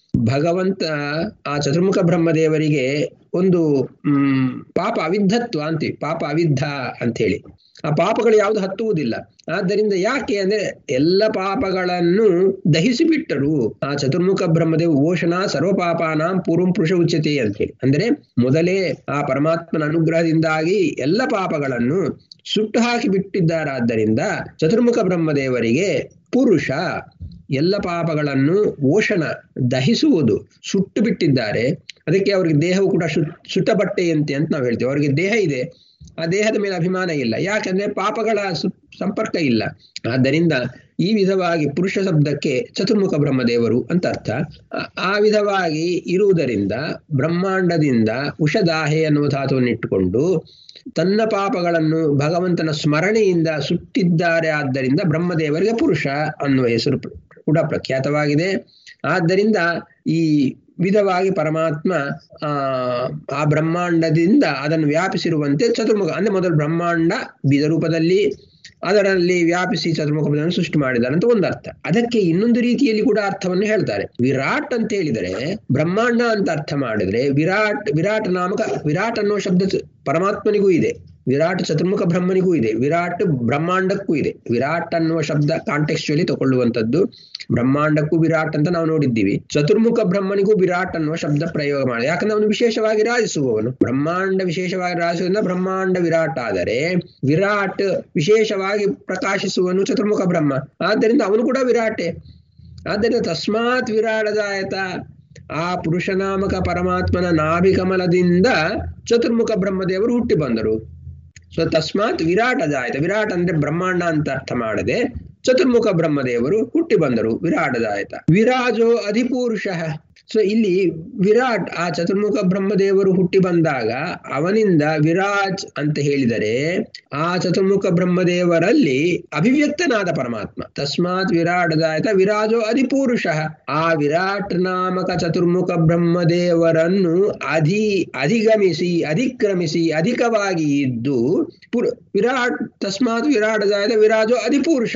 ಭಗವಂತ ಆ ಚತುರ್ಮುಖ ಬ್ರಹ್ಮದೇವರಿಗೆ ಒಂದು ಹ್ಮ್ ಪಾಪ ಅವಿದ್ಧತ್ವ ಅಂತೀವಿ ಪಾಪ ಅವಿದ್ಧ ಅಂತ ಹೇಳಿ ಆ ಪಾಪಗಳು ಯಾವುದು ಹತ್ತುವುದಿಲ್ಲ ಆದ್ದರಿಂದ ಯಾಕೆ ಅಂದ್ರೆ ಎಲ್ಲ ಪಾಪಗಳನ್ನು ದಹಿಸಿ ಬಿಟ್ಟರು ಆ ಚತುರ್ಮುಖ ಬ್ರಹ್ಮದೇವ ಓಷಣ ಸರ್ವ ಪಾಪಾನಾಂ ಪೂರ್ವಂ ಪುರುಷ ಉಚ್ಯತೆ ಅಂತ ಹೇಳಿ ಅಂದ್ರೆ ಮೊದಲೇ ಆ ಪರಮಾತ್ಮನ ಅನುಗ್ರಹದಿಂದಾಗಿ ಎಲ್ಲ ಪಾಪಗಳನ್ನು ಸುಟ್ಟು ಹಾಕಿ ಬಿಟ್ಟಿದ್ದಾರಾದ್ದರಿಂದ ಚತುರ್ಮುಖ ಬ್ರಹ್ಮದೇವರಿಗೆ ಪುರುಷ ಎಲ್ಲ ಪಾಪಗಳನ್ನು ಓಷಣ ದಹಿಸುವುದು ಸುಟ್ಟು ಬಿಟ್ಟಿದ್ದಾರೆ ಅದಕ್ಕೆ ಅವರಿಗೆ ದೇಹವು ಕೂಡ ಸುಟ್ಟ ಬಟ್ಟೆಯಂತೆ ಅಂತ ನಾವು ಹೇಳ್ತೇವೆ ಅವರಿಗೆ ದೇಹ ಇದೆ ಆ ದೇಹದ ಮೇಲೆ ಅಭಿಮಾನ ಇಲ್ಲ ಯಾಕಂದ್ರೆ ಪಾಪಗಳ ಸಂಪರ್ಕ ಇಲ್ಲ ಆದ್ದರಿಂದ ಈ ವಿಧವಾಗಿ ಪುರುಷ ಶಬ್ದಕ್ಕೆ ಚತುರ್ಮುಖ ಬ್ರಹ್ಮದೇವರು ಅಂತ ಅರ್ಥ ಆ ವಿಧವಾಗಿ ಇರುವುದರಿಂದ ಬ್ರಹ್ಮಾಂಡದಿಂದ ಉಷದಾಹೆ ಅನ್ನುವ ಧಾತುವನ್ನು ಇಟ್ಟುಕೊಂಡು ತನ್ನ ಪಾಪಗಳನ್ನು ಭಗವಂತನ ಸ್ಮರಣೆಯಿಂದ ಸುಟ್ಟಿದ್ದಾರೆ ಆದ್ದರಿಂದ ಬ್ರಹ್ಮದೇವರಿಗೆ ಪುರುಷ ಅನ್ನುವ ಹೆಸರು ಕೂಡ ಪ್ರಖ್ಯಾತವಾಗಿದೆ ಆದ್ದರಿಂದ ಈ ವಿಧವಾಗಿ ಪರಮಾತ್ಮ ಆ ಆ ಬ್ರಹ್ಮಾಂಡದಿಂದ ಅದನ್ನು ವ್ಯಾಪಿಸಿರುವಂತೆ ಚತುರ್ಮುಖ ಅಂದ್ರೆ ಮೊದಲು ಬ್ರಹ್ಮಾಂಡ ಬೀಜ ರೂಪದಲ್ಲಿ ಅದರಲ್ಲಿ ವ್ಯಾಪಿಸಿ ಚತುರ್ಮುಖವನ್ನು ಸೃಷ್ಟಿ ಮಾಡಿದ್ದಾರೆ ಅಂತ ಒಂದು ಅರ್ಥ ಅದಕ್ಕೆ ಇನ್ನೊಂದು ರೀತಿಯಲ್ಲಿ ಕೂಡ ಅರ್ಥವನ್ನು ಹೇಳ್ತಾರೆ ವಿರಾಟ್ ಅಂತ ಹೇಳಿದರೆ ಬ್ರಹ್ಮಾಂಡ ಅಂತ ಅರ್ಥ ಮಾಡಿದ್ರೆ ವಿರಾಟ್ ವಿರಾಟ್ ನಾಮಕ ವಿರಾಟ್ ಅನ್ನೋ ಶಬ್ದ ಪರಮಾತ್ಮನಿಗೂ ಇದೆ ವಿರಾಟ್ ಚತುರ್ಮುಖ ಬ್ರಹ್ಮನಿಗೂ ಇದೆ ವಿರಾಟ್ ಬ್ರಹ್ಮಾಂಡಕ್ಕೂ ಇದೆ ವಿರಾಟ್ ಅನ್ನುವ ಶಬ್ದ ಕಾಂಟೆಕ್ಸ್ಚುಲಿ ತಗೊಳ್ಳುವಂಥದ್ದು ಬ್ರಹ್ಮಾಂಡಕ್ಕೂ ವಿರಾಟ್ ಅಂತ ನಾವು ನೋಡಿದ್ದೀವಿ ಚತುರ್ಮುಖ ಬ್ರಹ್ಮನಿಗೂ ವಿರಾಟ್ ಅನ್ನುವ ಶಬ್ದ ಪ್ರಯೋಗ ಮಾಡಿ ಯಾಕಂದ್ರೆ ಅವನು ವಿಶೇಷವಾಗಿ ರಾಜಿಸುವವನು ಬ್ರಹ್ಮಾಂಡ ವಿಶೇಷವಾಗಿ ರಾಜಿಸುವುದರಿಂದ ಬ್ರಹ್ಮಾಂಡ ವಿರಾಟ್ ಆದರೆ ವಿರಾಟ್ ವಿಶೇಷವಾಗಿ ಪ್ರಕಾಶಿಸುವನು ಚತುರ್ಮುಖ ಬ್ರಹ್ಮ ಆದ್ದರಿಂದ ಅವನು ಕೂಡ ವಿರಾಟೆ ಆದ್ದರಿಂದ ತಸ್ಮಾತ್ ವಿರಾಡದಾಯತ ಆ ಪುರುಷನಾಮಕ ಪರಮಾತ್ಮನ ನಾಭಿಕಮಲದಿಂದ ಚತುರ್ಮುಖ ಬ್ರಹ್ಮದೇವರು ಹುಟ್ಟಿ ಬಂದರು ಸೊ ತಸ್ಮಾತ್ ವಿರಾಟ ಜಾಯತ ವಿರಾಟ್ ಅಂದ್ರೆ ಬ್ರಹ್ಮಾಂಡ ಅಂತ ಅರ್ಥ ಮಾಡದೆ ಚತುರ್ಮುಖ ಬ್ರಹ್ಮದೇವರು ಹುಟ್ಟಿ ಬಂದರು ವಿರಾಟದಾಯತ ವಿರಾಜೋ ಅಧಿಪುರುಷ ಸೊ ಇಲ್ಲಿ ವಿರಾಟ್ ಆ ಚತುರ್ಮುಖ ಬ್ರಹ್ಮದೇವರು ಹುಟ್ಟಿ ಬಂದಾಗ ಅವನಿಂದ ವಿರಾಜ್ ಅಂತ ಹೇಳಿದರೆ ಆ ಚತುರ್ಮುಖ ಬ್ರಹ್ಮದೇವರಲ್ಲಿ ಅಭಿವ್ಯಕ್ತನಾದ ಪರಮಾತ್ಮ ತಸ್ಮಾತ್ ವಿರಾಟದಾಯತ ವಿರಾಜೋ ಅಧಿಪುರುಷ ಆ ವಿರಾಟ್ ನಾಮಕ ಚತುರ್ಮುಖ ಬ್ರಹ್ಮದೇವರನ್ನು ಅಧಿ ಅಧಿಗಮಿಸಿ ಅಧಿಕ್ರಮಿಸಿ ಅಧಿಕವಾಗಿ ಇದ್ದು ಪುರ ವಿರಾಟ್ ತಸ್ಮಾತ್ ವಿರಾಟದಾಯತ ವಿರಾಜೋ ಅಧಿಪುರುಷ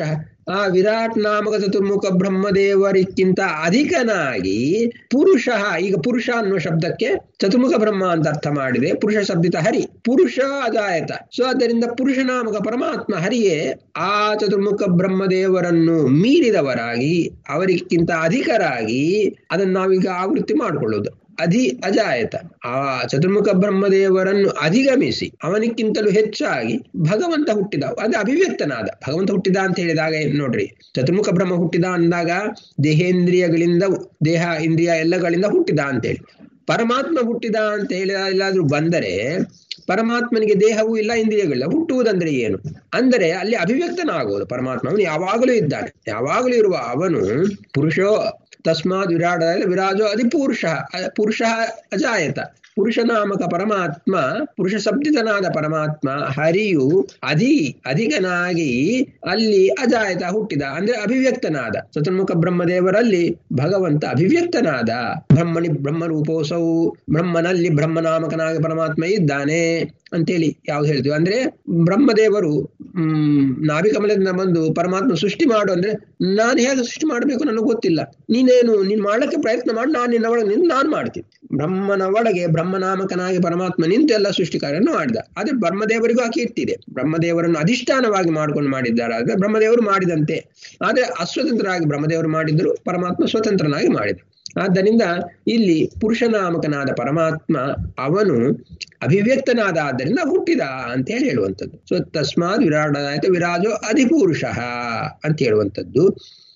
ಆ ವಿರಾಟ್ ನಾಮಕ ಚತುರ್ಮುಖ ಬ್ರಹ್ಮದೇವರಿಗಿಂತ ಅಧಿಕನಾಗಿ ಪುರುಷ ಈಗ ಪುರುಷ ಅನ್ನುವ ಶಬ್ದಕ್ಕೆ ಚತುರ್ಮುಖ ಬ್ರಹ್ಮ ಅಂತ ಅರ್ಥ ಮಾಡಿದೆ ಪುರುಷ ಶಬ್ದಿತ ಹರಿ ಪುರುಷ ಅದಾಯತ ಸೊ ಆದ್ದರಿಂದ ಪುರುಷ ನಾಮಕ ಪರಮಾತ್ಮ ಹರಿಯೇ ಆ ಚತುರ್ಮುಖ ಬ್ರಹ್ಮದೇವರನ್ನು ಮೀರಿದವರಾಗಿ ಅವರಿಗಿಂತ ಅಧಿಕರಾಗಿ ಅದನ್ನು ನಾವೀಗ ಆವೃತ್ತಿ ಮಾಡಿಕೊಳ್ಳುವುದು ಅಧಿ ಅಜಾಯತ ಆ ಚತುರ್ಮುಖ ಬ್ರಹ್ಮದೇವರನ್ನು ಅಧಿಗಮಿಸಿ ಅವನಿಕ್ಕಿಂತಲೂ ಹೆಚ್ಚಾಗಿ ಭಗವಂತ ಹುಟ್ಟಿದ ಅದು ಅಭಿವ್ಯಕ್ತನಾದ ಭಗವಂತ ಹುಟ್ಟಿದ ಅಂತ ಹೇಳಿದಾಗ ಏನ್ ನೋಡ್ರಿ ಚತುರ್ಮುಖ ಬ್ರಹ್ಮ ಹುಟ್ಟಿದ ಅಂದಾಗ ದೇಹೇಂದ್ರಿಯಗಳಿಂದ ದೇಹ ಇಂದ್ರಿಯ ಎಲ್ಲಗಳಿಂದ ಹುಟ್ಟಿದ ಅಂತೇಳಿ ಪರಮಾತ್ಮ ಹುಟ್ಟಿದ ಅಂತ ಹೇಳಿ ಎಲ್ಲಾದ್ರೂ ಬಂದರೆ ಪರಮಾತ್ಮನಿಗೆ ದೇಹವೂ ಇಲ್ಲ ಇಂದ್ರಿಯಗಳಿಲ್ಲ ಹುಟ್ಟುವುದಂದ್ರೆ ಏನು ಅಂದರೆ ಅಲ್ಲಿ ಅಭಿವ್ಯಕ್ತನಾಗುವುದು ಪರಮಾತ್ಮ ಅವನು ಯಾವಾಗಲೂ ಇದ್ದಾನೆ ಯಾವಾಗಲೂ ಇರುವ ಅವನು ಪುರುಷೋ ತಸ್ಮಾತ್ ವಿರಾಟ ವಿರಾಜೋ ಅದಿ ಪುರುಷ ಪುರುಷ ಅಜಾಯತ ಪುರುಷ ನಾಮಕ ಪರಮಾತ್ಮ ಪುರುಷ ಶಬ್ದಿತನಾದ ಪರಮಾತ್ಮ ಹರಿಯು ಅಧಿ ಅಧಿಕನಾಗಿ ಅಲ್ಲಿ ಅಜಾಯತ ಹುಟ್ಟಿದ ಅಂದ್ರೆ ಅಭಿವ್ಯಕ್ತನಾದ ಚತುರ್ಮುಖ ಬ್ರಹ್ಮದೇವರಲ್ಲಿ ಭಗವಂತ ಅಭಿವ್ಯಕ್ತನಾದ ಬ್ರಹ್ಮಣಿ ಬ್ರಹ್ಮರೂಪೋಸವು ಬ್ರಹ್ಮನಲ್ಲಿ ಬ್ರಹ್ಮನಾಮಕನಾಗಿ ಪರಮಾತ್ಮ ಇದ್ದಾನೆ ಅಂತೇಳಿ ಯಾವ್ದು ಹೇಳ್ತೀವಿ ಅಂದ್ರೆ ಬ್ರಹ್ಮದೇವರು ಹ್ಮ್ ನಾಭಿಕಮಲದಿಂದ ಬಂದು ಪರಮಾತ್ಮ ಸೃಷ್ಟಿ ಮಾಡು ಅಂದ್ರೆ ನಾನು ಹೇಗೆ ಸೃಷ್ಟಿ ಮಾಡಬೇಕು ನನಗೆ ಗೊತ್ತಿಲ್ಲ ನೀನೇನು ನೀನ್ ಮಾಡಕ್ಕೆ ಪ್ರಯತ್ನ ಮಾಡಿ ನಾನು ನಿನ್ನ ಒಳಗೆ ನಿಂತು ನಾನು ಮಾಡ್ತೀನಿ ಬ್ರಹ್ಮನ ಒಳಗೆ ಬ್ರಹ್ಮನಾಮಕನಾಗಿ ಪರಮಾತ್ಮ ನಿಂತು ಎಲ್ಲ ಸೃಷ್ಟಿ ಕಾರ್ಯವನ್ನು ಮಾಡಿದ ಆದ್ರೆ ಬ್ರಹ್ಮದೇವರಿಗೂ ಆ ಕೀರ್ತಿ ಇದೆ ಬ್ರಹ್ಮದೇವರನ್ನು ಅಧಿಷ್ಠಾನವಾಗಿ ಮಾಡ್ಕೊಂಡು ಮಾಡಿದ್ದಾರೆ ಆದ್ರೆ ಬ್ರಹ್ಮದೇವರು ಮಾಡಿದಂತೆ ಆದ್ರೆ ಅಸ್ವತಂತ್ರರಾಗಿ ಬ್ರಹ್ಮದೇವರು ಮಾಡಿದ್ರು ಪರಮಾತ್ಮ ಸ್ವತಂತ್ರನಾಗಿ ಮಾಡಿದ ಆದ್ದರಿಂದ ಇಲ್ಲಿ ಪುರುಷನಾಮಕನಾದ ಪರಮಾತ್ಮ ಅವನು ಅಭಿವ್ಯಕ್ತನಾದ ಆದ್ದರಿಂದ ಹುಟ್ಟಿದ ಅಂತ ಹೇಳಿ ಹೇಳುವಂಥದ್ದು ಸೊ ತಸ್ಮಾತ್ ವಿರಾಟ ವಿರಾಜೋ ಅಧಿಪುರುಷ ಅಂತ ಹೇಳುವಂಥದ್ದು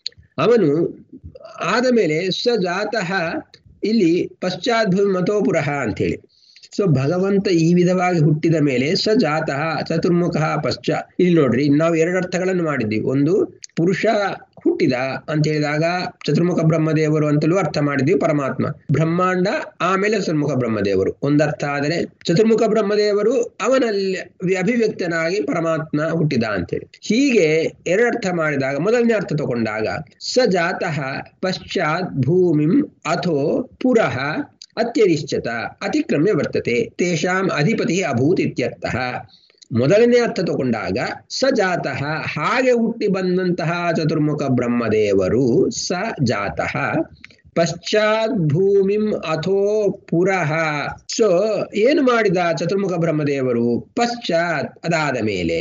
ಅವನು ಆದ ಮೇಲೆ ಸ ಜಾತಃ ಇಲ್ಲಿ ಪಶ್ಚಾದ್ಭುವ ಮತೋಪುರಃ ಅಂತೇಳಿ ಸೊ ಭಗವಂತ ಈ ವಿಧವಾಗಿ ಹುಟ್ಟಿದ ಮೇಲೆ ಸ ಜಾತಃ ಚತುರ್ಮುಖ ಪಶ್ಚ ಇಲ್ಲಿ ನೋಡ್ರಿ ನಾವು ಎರಡು ಅರ್ಥಗಳನ್ನು ಮಾಡಿದ್ವಿ ಒಂದು ಪುರುಷ ಹುಟ್ಟಿದ ಅಂತ ಹೇಳಿದಾಗ ಚತುರ್ಮುಖ ಬ್ರಹ್ಮದೇವರು ಅಂತಲೂ ಅರ್ಥ ಮಾಡಿದ್ವಿ ಪರಮಾತ್ಮ ಬ್ರಹ್ಮಾಂಡ ಆಮೇಲೆ ಚತುರ್ಮುಖ ಬ್ರಹ್ಮದೇವರು ಒಂದರ್ಥ ಆದರೆ ಚತುರ್ಮುಖ ಬ್ರಹ್ಮದೇವರು ಅವನಲ್ಲಿ ಅಭಿವ್ಯಕ್ತನಾಗಿ ಪರಮಾತ್ಮ ಹುಟ್ಟಿದ ಅಂತೇಳಿ ಹೀಗೆ ಎರಡರ್ಥ ಮಾಡಿದಾಗ ಮೊದಲನೇ ಅರ್ಥ ತಗೊಂಡಾಗ ಸ ಜಾತಃ ಪಶ್ಚಾತ್ ಭೂಮಿಂ ಅಥೋ ಪುರಃ ಅತ್ಯರಿಶ್ಚತ ಅತಿಕ್ರಮ್ಯ ವರ್ತತೆ ತೇಷಾಂ ಅಧಿಪತಿ ಅಭೂತ್ ಇತ್ಯರ್ಥಃ ಮೊದಲನೇ ಅರ್ಥ ತಗೊಂಡಾಗ ಸ ಜಾತಃ ಹಾಗೆ ಹುಟ್ಟಿ ಬಂದಂತಹ ಚತುರ್ಮುಖ ಬ್ರಹ್ಮದೇವರು ಸ ಜಾತಃ ಪಶ್ಚಾತ್ ಭೂಮಿಂ ಅಥೋ ಪುರಃ ಸೊ ಏನು ಮಾಡಿದ ಚತುರ್ಮುಖ ಬ್ರಹ್ಮದೇವರು ಪಶ್ಚಾತ್ ಅದಾದ ಮೇಲೆ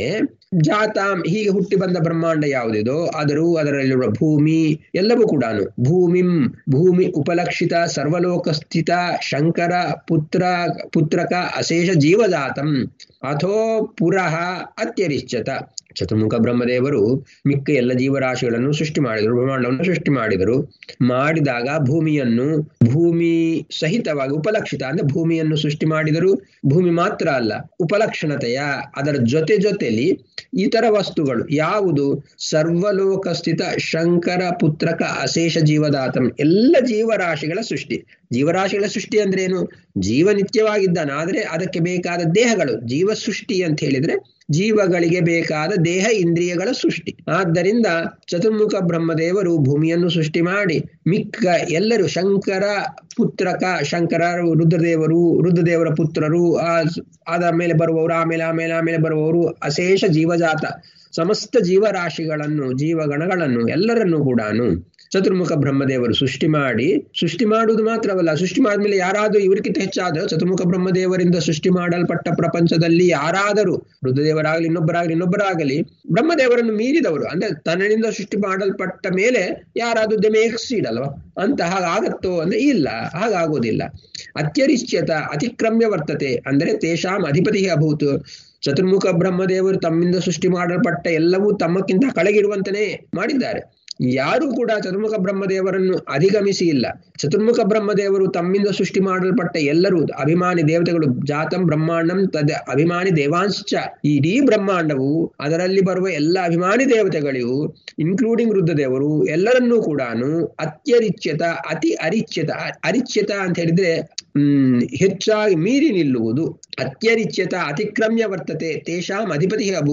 ಜಾತಾಂ ಹೀಗೆ ಹುಟ್ಟಿ ಬಂದ ಬ್ರಹ್ಮಾಂಡ ಯಾವುದಿದೋ ಆದರೂ ಅದರಲ್ಲಿರುವ ಭೂಮಿ ಎಲ್ಲವೂ ಕೂಡ ಭೂಮಿಂ ಭೂಮಿ ಉಪಲಕ್ಷಿತ ಸರ್ವಲೋಕ ಸ್ಥಿತ ಶಂಕರ ಪುತ್ರ ಪುತ್ರಕ ಅಶೇಷ ಜೀವಜಾತಂ ಅಥೋ ಪುರಃ ಅತ್ಯರಿಶ್ಚತ ಚತುರ್ಮುಖ ಬ್ರಹ್ಮದೇವರು ಮಿಕ್ಕ ಎಲ್ಲ ಜೀವರಾಶಿಗಳನ್ನು ಸೃಷ್ಟಿ ಮಾಡಿದರು ಬ್ರಹ್ಮಾಂಡವನ್ನು ಸೃಷ್ಟಿ ಮಾಡಿದರು ಮಾಡಿದಾಗ ಭೂಮಿಯನ್ನು ಭೂಮಿ ಸಹಿತವಾಗಿ ಉಪಲಕ್ಷಿತ ಅಂದ್ರೆ ಭೂಮಿಯನ್ನು ಸೃಷ್ಟಿ ಮಾಡಿದರು ಭೂಮಿ ಮಾತ್ರ ಅಲ್ಲ ಉಪಲಕ್ಷಣತೆಯ ಅದರ ಜೊತೆ ಜೊತೆಲಿ ಇತರ ವಸ್ತುಗಳು ಯಾವುದು ಸರ್ವಲೋಕ ಸ್ಥಿತ ಶಂಕರ ಪುತ್ರಕ ಅಶೇಷ ಜೀವದಾತಂ ಎಲ್ಲ ಜೀವರಾಶಿಗಳ ಸೃಷ್ಟಿ ಜೀವರಾಶಿಗಳ ಸೃಷ್ಟಿ ಅಂದ್ರೆ ಏನು ಜೀವ ನಿತ್ಯವಾಗಿದ್ದಾನೆ ಆದ್ರೆ ಅದಕ್ಕೆ ಬೇಕಾದ ದೇಹಗಳು ಜೀವ ಸೃಷ್ಟಿ ಅಂತ ಹೇಳಿದ್ರೆ ಜೀವಗಳಿಗೆ ಬೇಕಾದ ದೇಹ ಇಂದ್ರಿಯಗಳ ಸೃಷ್ಟಿ ಆದ್ದರಿಂದ ಚತುರ್ಮುಖ ಬ್ರಹ್ಮದೇವರು ಭೂಮಿಯನ್ನು ಸೃಷ್ಟಿ ಮಾಡಿ ಮಿಕ್ಕ ಎಲ್ಲರೂ ಶಂಕರ ಪುತ್ರಕ ಶಂಕರ ರುದ್ರದೇವರು ರುದ್ರದೇವರ ಪುತ್ರರು ಆ ಅದ ಮೇಲೆ ಬರುವವರು ಆಮೇಲೆ ಆಮೇಲೆ ಆಮೇಲೆ ಬರುವವರು ಅಶೇಷ ಜೀವಜಾತ ಸಮಸ್ತ ಜೀವರಾಶಿಗಳನ್ನು ಜೀವಗಣಗಳನ್ನು ಎಲ್ಲರನ್ನೂ ಕೂಡ ಚತುರ್ಮುಖ ಬ್ರಹ್ಮದೇವರು ಸೃಷ್ಟಿ ಮಾಡಿ ಸೃಷ್ಟಿ ಮಾಡುವುದು ಮಾತ್ರವಲ್ಲ ಸೃಷ್ಟಿ ಮಾಡಿದ್ಮೇಲೆ ಯಾರಾದರೂ ಇವರಿಗಿಂತ ಹೆಚ್ಚಾದ ಚತುರ್ಮುಖ ಬ್ರಹ್ಮದೇವರಿಂದ ಸೃಷ್ಟಿ ಮಾಡಲ್ಪಟ್ಟ ಪ್ರಪಂಚದಲ್ಲಿ ಯಾರಾದರೂ ರುದ್ರದೇವರಾಗಲಿ ಇನ್ನೊಬ್ಬರಾಗಲಿ ಇನ್ನೊಬ್ಬರಾಗಲಿ ಬ್ರಹ್ಮದೇವರನ್ನು ಮೀರಿದವರು ಅಂದ್ರೆ ತನ್ನಿಂದ ಸೃಷ್ಟಿ ಮಾಡಲ್ಪಟ್ಟ ಮೇಲೆ ಯಾರಾದ್ರೂ ದೆಮೆ ಎಕ್ಸೀಡ್ ಅಲ್ವಾ ಅಂತ ಹಾಗಾಗತ್ತೋ ಅಂದ್ರೆ ಇಲ್ಲ ಹಾಗಾಗೋದಿಲ್ಲ ಅತ್ಯರಿಶ್ಚ್ಯತ ಅತಿಕ್ರಮ್ಯ ವರ್ತತೆ ಅಂದ್ರೆ ತೇಷಾಂ ಅಧಿಪತಿ ಅಭೂತ್ ಚತುರ್ಮುಖ ಬ್ರಹ್ಮದೇವರು ತಮ್ಮಿಂದ ಸೃಷ್ಟಿ ಮಾಡಲ್ಪಟ್ಟ ಎಲ್ಲವೂ ತಮ್ಮಕ್ಕಿಂತ ಕೆಳಗಿರುವಂತನೇ ಮಾಡಿದ್ದಾರೆ ಯಾರೂ ಕೂಡ ಚತುರ್ಮುಖ ಬ್ರಹ್ಮದೇವರನ್ನು ಅಧಿಗಮಿಸಿ ಇಲ್ಲ ಚತುರ್ಮುಖ ಬ್ರಹ್ಮದೇವರು ತಮ್ಮಿಂದ ಸೃಷ್ಟಿ ಮಾಡಲ್ಪಟ್ಟ ಎಲ್ಲರೂ ಅಭಿಮಾನಿ ದೇವತೆಗಳು ಜಾತಂ ಬ್ರಹ್ಮಾಂಡಂ ತದ ಅಭಿಮಾನಿ ದೇವಾಂಶ್ಚ ಇಡೀ ಬ್ರಹ್ಮಾಂಡವು ಅದರಲ್ಲಿ ಬರುವ ಎಲ್ಲ ಅಭಿಮಾನಿ ದೇವತೆಗಳಿಗೂ ಇನ್ಕ್ಲೂಡಿಂಗ್ ರುದ್ರದೇವರು ಎಲ್ಲರನ್ನೂ ಕೂಡ ಅತ್ಯರಿಚ್ಯತ ಅತಿ ಅರಿಚ್ಯತ ಅರಿಚ್ಯತ ಅಂತ ಹೇಳಿದ್ರೆ ಹ್ಮ್ ಹೆಚ್ಚಾಗಿ ಮೀರಿ ನಿಲ್ಲುವುದು ಅತ್ಯರಿಚ್ಯತ ಅತಿಕ್ರಮ್ಯ ವರ್ತತೆ ತೇಷಾಂ ಅಧಿಪತಿ ಅಭೂತ್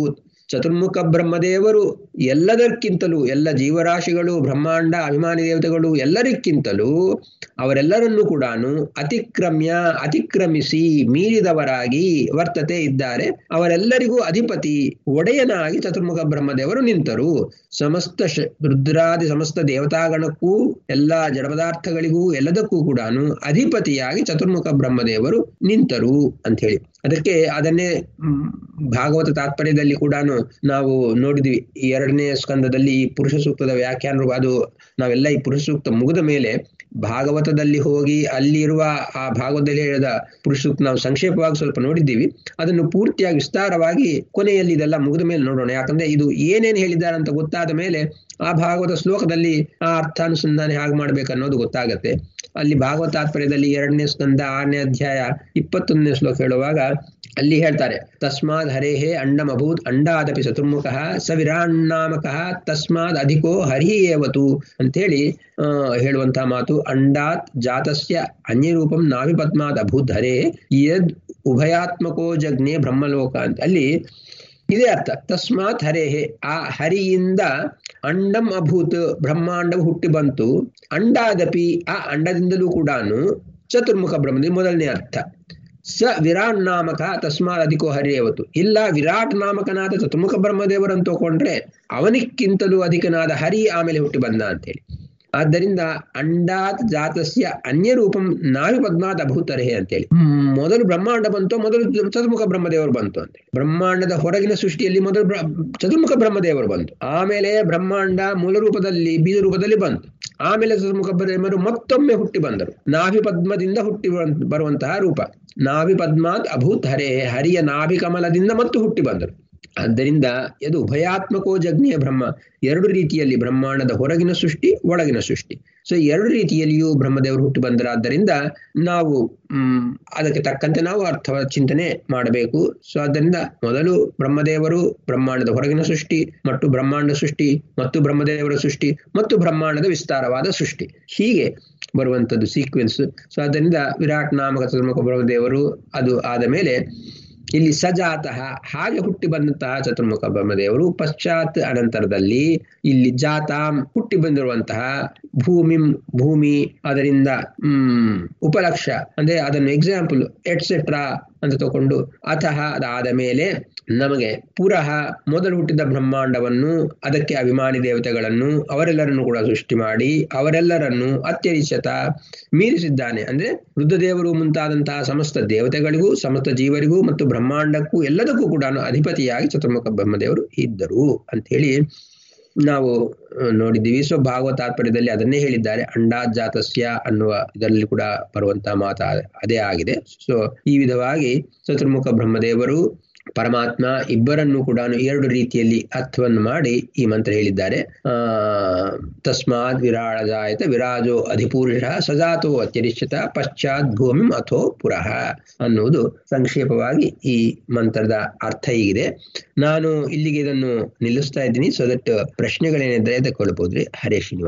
ಚತುರ್ಮುಖ ಬ್ರಹ್ಮದೇವರು ಎಲ್ಲದಕ್ಕಿಂತಲೂ ಎಲ್ಲ ಜೀವರಾಶಿಗಳು ಬ್ರಹ್ಮಾಂಡ ಅಭಿಮಾನಿ ದೇವತೆಗಳು ಎಲ್ಲರಿಗಿಂತಲೂ ಅವರೆಲ್ಲರನ್ನೂ ಕೂಡ ಅತಿಕ್ರಮ್ಯ ಅತಿಕ್ರಮಿಸಿ ಮೀರಿದವರಾಗಿ ವರ್ತತೆ ಇದ್ದಾರೆ ಅವರೆಲ್ಲರಿಗೂ ಅಧಿಪತಿ ಒಡೆಯನಾಗಿ ಚತುರ್ಮುಖ ಬ್ರಹ್ಮದೇವರು ನಿಂತರು ಸಮಸ್ತ ರುದ್ರಾದಿ ಸಮಸ್ತ ದೇವತಾಗಣಕ್ಕೂ ಎಲ್ಲ ಜಡಪದಾರ್ಥಗಳಿಗೂ ಎಲ್ಲದಕ್ಕೂ ಕೂಡ ಅಧಿಪತಿಯಾಗಿ ಚತುರ್ಮುಖ ಬ್ರಹ್ಮದೇವರು ನಿಂತರು ಅಂತ ಹೇಳಿ ಅದಕ್ಕೆ ಅದನ್ನೇ ಭಾಗವತ ತಾತ್ಪರ್ಯದಲ್ಲಿ ಕೂಡ ನಾವು ನೋಡಿದ್ವಿ ಎರಡನೇ ಸ್ಕಂದದಲ್ಲಿ ಈ ಪುರುಷ ಸೂಕ್ತದ ವ್ಯಾಖ್ಯಾನ ಅದು ನಾವೆಲ್ಲ ಈ ಪುರುಷ ಸೂಕ್ತ ಮುಗಿದ ಮೇಲೆ ಭಾಗವತದಲ್ಲಿ ಹೋಗಿ ಅಲ್ಲಿರುವ ಆ ಭಾಗವತದಲ್ಲಿ ಹೇಳಿದ ಪುರುಷ ಸೂಕ್ತ ನಾವು ಸಂಕ್ಷೇಪವಾಗಿ ಸ್ವಲ್ಪ ನೋಡಿದ್ದೀವಿ ಅದನ್ನು ಪೂರ್ತಿಯಾಗಿ ವಿಸ್ತಾರವಾಗಿ ಕೊನೆಯಲ್ಲಿ ಇದೆಲ್ಲ ಮುಗಿದ ಮೇಲೆ ನೋಡೋಣ ಯಾಕಂದ್ರೆ ಇದು ಏನೇನು ಹೇಳಿದ್ದಾರೆ ಅಂತ ಗೊತ್ತಾದ ಮೇಲೆ ಆ ಭಾಗವತ ಶ್ಲೋಕದಲ್ಲಿ ಆ ಅರ್ಥಾನುಸಂಧಾನ ಹೇಗೆ ಮಾಡ್ಬೇಕು ಅನ್ನೋದು ಗೊತ್ತಾಗತ್ತೆ ಅಲ್ಲಿ ಭಾಗವತ ತಾತ್ಪರ್ಯದಲ್ಲಿ ಎರಡನೇ ಸ್ಕಂದ ಆರನೇ ಅಧ್ಯಾಯ ಇಪ್ಪತ್ತೊಂದನೇ ಶ್ಲೋಕ ಹೇಳುವಾಗ ಅಲ್ಲಿ ಹೇಳ್ತಾರೆ ತಸ್ಮಾದ್ ಹರೇಹೇ ಅಂಡಮಭೂತ್ ಅಂಡಾದಪಿ ಚತುರ್ಮುಖ ಸ ವಿರಾಣ್ಣಾಮಕ ತಸ್ಮಾದ್ ಅಧಿಕೋ ಹರಿ ಏವತು ಅಂತೇಳಿ ಆ ಹೇಳುವಂತಹ ಮಾತು ಅಂಡಾತ್ ಜಾತಸ್ಯ ಅನ್ಯರೂಪಂ ನಾಭಿಪದ್ಮಾದ್ ಅಭೂತ್ ಹರೇ ಯದ್ ಉಭಯಾತ್ಮಕೋ ಜಗ್ನೆ ಬ್ರಹ್ಮಲೋಕ ಅಂತ ಅಲ್ಲಿ ಇದೇ ಅರ್ಥ ತಸ್ಮಾತ್ ಹರೇಹೆ ಆ ಹರಿಯಿಂದ ಅಂಡಂ ಅಭೂತ್ ಬ್ರಹ್ಮಾಂಡವು ಹುಟ್ಟಿ ಬಂತು ಅಂಡಾದಪಿ ಆ ಅಂಡದಿಂದಲೂ ಕೂಡ ಚತುರ್ಮುಖ ಬ್ರಹ್ಮದ ಮೊದಲನೇ ಅರ್ಥ ಸ ವಿರಾಟ್ ನಾಮಕ ತಸ್ಮಾತ್ ಅಧಿಕೋ ಹರಿಯವತ್ತು ಇಲ್ಲ ವಿರಾಟ್ ನಾಮಕನಾದ ಚತುರ್ಮುಖ ಬ್ರಹ್ಮದೇವರು ಅಂತ ತಗೊಂಡ್ರೆ ಅವನಿಕ್ಕಿಂತಲೂ ಅಧಿಕನಾದ ಹರಿ ಆಮೇಲೆ ಹುಟ್ಟಿ ಬಂದ ಅಂತೇಳಿ ಆದ್ದರಿಂದ ಅಂಡಾತ್ ಜಾತಸ್ಯ ಅನ್ಯ ರೂಪಂ ನಾವಿ ಪದ್ಮಾತ್ ಅಭೂತರಹೆ ಅಂತೇಳಿ ಮೊದಲು ಬ್ರಹ್ಮಾಂಡ ಬಂತು ಮೊದಲು ಚತುರ್ಮುಖ ಬ್ರಹ್ಮದೇವರು ಬಂತು ಅಂತ ಬ್ರಹ್ಮಾಂಡದ ಹೊರಗಿನ ಸೃಷ್ಟಿಯಲ್ಲಿ ಮೊದಲು ಚತುರ್ಮುಖ ಬ್ರಹ್ಮದೇವರು ಬಂತು ಆಮೇಲೆ ಬ್ರಹ್ಮಾಂಡ ಮೂಲ ರೂಪದಲ್ಲಿ ಬೀಜ ರೂಪದಲ್ಲಿ ಬಂತು ಆಮೇಲೆ ಚತುರ್ಮುಖ ಬ್ರಹ್ಮರು ಮತ್ತೊಮ್ಮೆ ಹುಟ್ಟಿ ಬಂದರು ನಾಭಿ ಪದ್ಮದಿಂದ ಹುಟ್ಟಿ ಬರುವಂತಹ ರೂಪ ನಾಭಿ ಪದ್ಮಾತ್ ಅಭೂತ್ ಹರೇ ಹರಿಯ ನಾಭಿ ಕಮಲದಿಂದ ಮತ್ತು ಹುಟ್ಟಿ ಬಂದರು ಆದ್ದರಿಂದ ಇದು ಉಭಯಾತ್ಮಕೋ ಜಗ್ನಿಯ ಬ್ರಹ್ಮ ಎರಡು ರೀತಿಯಲ್ಲಿ ಬ್ರಹ್ಮಾಂಡದ ಹೊರಗಿನ ಸೃಷ್ಟಿ ಒಳಗಿನ ಸೃಷ್ಟಿ ಸೊ ಎರಡು ರೀತಿಯಲ್ಲಿಯೂ ಬ್ರಹ್ಮದೇವರು ಹುಟ್ಟಿ ಬಂದರಾದ್ದರಿಂದ ನಾವು ಹ್ಮ್ ಅದಕ್ಕೆ ತಕ್ಕಂತೆ ನಾವು ಅರ್ಥ ಚಿಂತನೆ ಮಾಡಬೇಕು ಸೊ ಆದ್ದರಿಂದ ಮೊದಲು ಬ್ರಹ್ಮದೇವರು ಬ್ರಹ್ಮಾಂಡದ ಹೊರಗಿನ ಸೃಷ್ಟಿ ಮತ್ತು ಬ್ರಹ್ಮಾಂಡ ಸೃಷ್ಟಿ ಮತ್ತು ಬ್ರಹ್ಮದೇವರ ಸೃಷ್ಟಿ ಮತ್ತು ಬ್ರಹ್ಮಾಂಡದ ವಿಸ್ತಾರವಾದ ಸೃಷ್ಟಿ ಹೀಗೆ ಬರುವಂಥದ್ದು ಸೀಕ್ವೆನ್ಸ್ ಸೊ ಅದರಿಂದ ವಿರಾಟ್ ನಾಮಕ ಚತುರ್ಮುಖ ಬ್ರಹ್ಮದೇವರು ಅದು ಆದ ಮೇಲೆ ಇಲ್ಲಿ ಸಜಾತಃ ಹಾಗೆ ಹುಟ್ಟಿ ಬಂದಂತಹ ಚತುರ್ಮುಖ ಬ್ರಹ್ಮದೇವರು ಪಶ್ಚಾತ್ ಅನಂತರದಲ್ಲಿ ಇಲ್ಲಿ ಜಾತಾಂ ಹುಟ್ಟಿ ಬಂದಿರುವಂತಹ ಭೂಮಿ ಭೂಮಿ ಅದರಿಂದ ಹ್ಮ್ ಉಪಲಕ್ಷ ಅಂದ್ರೆ ಅದನ್ನು ಎಕ್ಸಾಂಪಲ್ ಎಟ್ಸೆಟ್ರಾ ಅಂತ ತಗೊಂಡು ಅತಃ ಅದಾದ ಮೇಲೆ ನಮಗೆ ಪುರಃ ಮೊದಲು ಹುಟ್ಟಿದ ಬ್ರಹ್ಮಾಂಡವನ್ನು ಅದಕ್ಕೆ ಅಭಿಮಾನಿ ದೇವತೆಗಳನ್ನು ಅವರೆಲ್ಲರನ್ನು ಕೂಡ ಸೃಷ್ಟಿ ಮಾಡಿ ಅವರೆಲ್ಲರನ್ನು ಅತ್ಯರಿಚತ ಮೀರಿಸಿದ್ದಾನೆ ಅಂದ್ರೆ ರುದ್ರದೇವರು ಮುಂತಾದಂತಹ ಸಮಸ್ತ ದೇವತೆಗಳಿಗೂ ಸಮಸ್ತ ಜೀವರಿಗೂ ಮತ್ತು ಬ್ರಹ್ಮಾಂಡಕ್ಕೂ ಎಲ್ಲದಕ್ಕೂ ಕೂಡ ಅಧಿಪತಿಯಾಗಿ ಚತುರ್ಮುಖ ಬ್ರಹ್ಮದೇವರು ಇದ್ದರು ಅಂತ ಹೇಳಿ ನಾವು ನೋಡಿದ್ದೀವಿ ಸೊ ಭಾಗವತ ತಾತ್ಪರ್ಯದಲ್ಲಿ ಅದನ್ನೇ ಹೇಳಿದ್ದಾರೆ ಅಂಡಾಜಾತಸ್ಯ ಅನ್ನುವ ಇದರಲ್ಲಿ ಕೂಡ ಬರುವಂತಹ ಮಾತ ಅದೇ ಆಗಿದೆ ಸೊ ಈ ವಿಧವಾಗಿ ಚತುರ್ಮುಖ ಬ್ರಹ್ಮದೇವರು ಪರಮಾತ್ಮ ಇಬ್ಬರನ್ನು ಕೂಡ ಎರಡು ರೀತಿಯಲ್ಲಿ ಅರ್ಥವನ್ನು ಮಾಡಿ ಈ ಮಂತ್ರ ಹೇಳಿದ್ದಾರೆ ಆ ತಸ್ಮಾತ್ ವಿರಾಳಜಾಯತ ವಿರಾಜೋ ಅಧಿಪುರುಷ ಸಜಾತೋ ಅತ್ಯರಿಷ್ಯತ ಪಶ್ಚಾತ್ ಭೂಮಿ ಅಥೋ ಪುರಃ ಅನ್ನುವುದು ಸಂಕ್ಷೇಪವಾಗಿ ಈ ಮಂತ್ರದ ಅರ್ಥ ಹೀಗಿದೆ ನಾನು ಇಲ್ಲಿಗೆ ಇದನ್ನು ನಿಲ್ಲಿಸ್ತಾ ಇದ್ದೀನಿ ಸೊ ದಟ್ ಪ್ರಶ್ನೆಗಳೇನಿದ್ರೆ ತಗೊಳ್ಬಹುದ್ರಿ ಹರೇ ಶ್ರೀನಿವಾಸ